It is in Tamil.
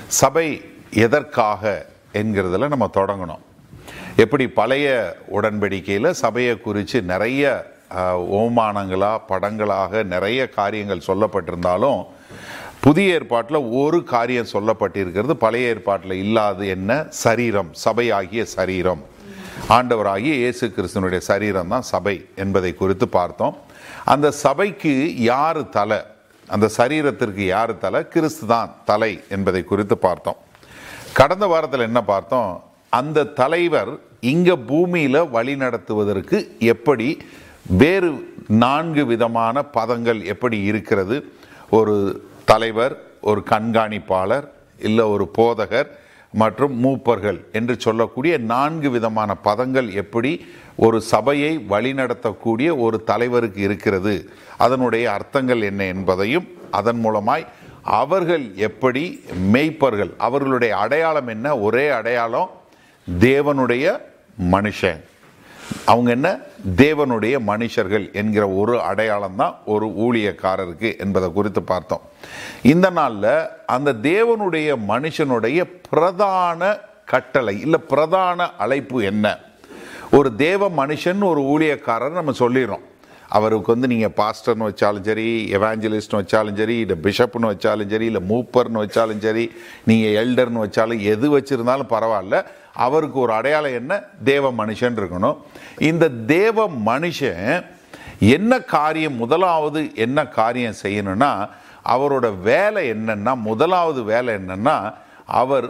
சபை எதற்காக என்கிறதுல நம்ம தொடங்கணும் எப்படி பழைய உடன்படிக்கையில் சபையை குறித்து நிறைய அஹ், ஓமானங்களா படங்களாக நிறைய காரியங்கள் சொல்லப்பட்டிருந்தாலும் புதிய ஏற்பாட்டில் ஒரு காரியம் சொல்லப்பட்டிருக்கிறது பழைய ஏற்பாட்டில் இல்லாது என்ன சரீரம் சபையாகிய சரீரம் ஆண்டவராகிய இயேசு கிறிஸ்துவனுடைய சரீரம் தான் சபை என்பதை குறித்து பார்த்தோம் அந்த சபைக்கு யார் தலை அந்த சரீரத்திற்கு யார் தலை கிறிஸ்து தான் தலை என்பதை குறித்து பார்த்தோம் கடந்த வாரத்தில் என்ன பார்த்தோம் அந்த தலைவர் இங்க பூமியில வழி நடத்துவதற்கு எப்படி வேறு நான்கு விதமான பதங்கள் எப்படி இருக்கிறது ஒரு தலைவர் ஒரு கண்காணிப்பாளர் இல்லை ஒரு போதகர் மற்றும் மூப்பர்கள் என்று சொல்லக்கூடிய நான்கு விதமான பதங்கள் எப்படி ஒரு சபையை வழிநடத்தக்கூடிய ஒரு தலைவருக்கு இருக்கிறது அதனுடைய அர்த்தங்கள் என்ன என்பதையும் அதன் மூலமாய் அவர்கள் எப்படி மெய்ப்பர்கள் அவர்களுடைய அடையாளம் என்ன ஒரே அடையாளம் தேவனுடைய மனுஷன் அவங்க என்ன தேவனுடைய மனுஷர்கள் என்கிற ஒரு அடையாளம் தான் ஒரு ஊழியக்காரருக்கு என்பதை குறித்து பார்த்தோம் இந்த நாளில் அந்த தேவனுடைய மனுஷனுடைய பிரதான கட்டளை இல்லை பிரதான அழைப்பு என்ன ஒரு தேவ மனுஷன் ஒரு ஊழியக்காரர் நம்ம சொல்லிடுறோம் அவருக்கு வந்து நீங்கள் பாஸ்டர்னு வச்சாலும் சரி எவாஞ்சலிஸ்ட்னு வச்சாலும் சரி இல்லை பிஷப்னு வச்சாலும் சரி இல்லை மூப்பர்னு வச்சாலும் சரி நீங்கள் எல்டர்னு வச்சாலும் எது வச்சுருந்தாலும் பரவாயில்ல அவருக்கு ஒரு அடையாளம் என்ன தேவ மனுஷன் இருக்கணும் இந்த தேவ மனுஷன் என்ன காரியம் முதலாவது என்ன காரியம் செய்யணும்னா அவரோட வேலை என்னன்னா முதலாவது வேலை என்னன்னா அவர்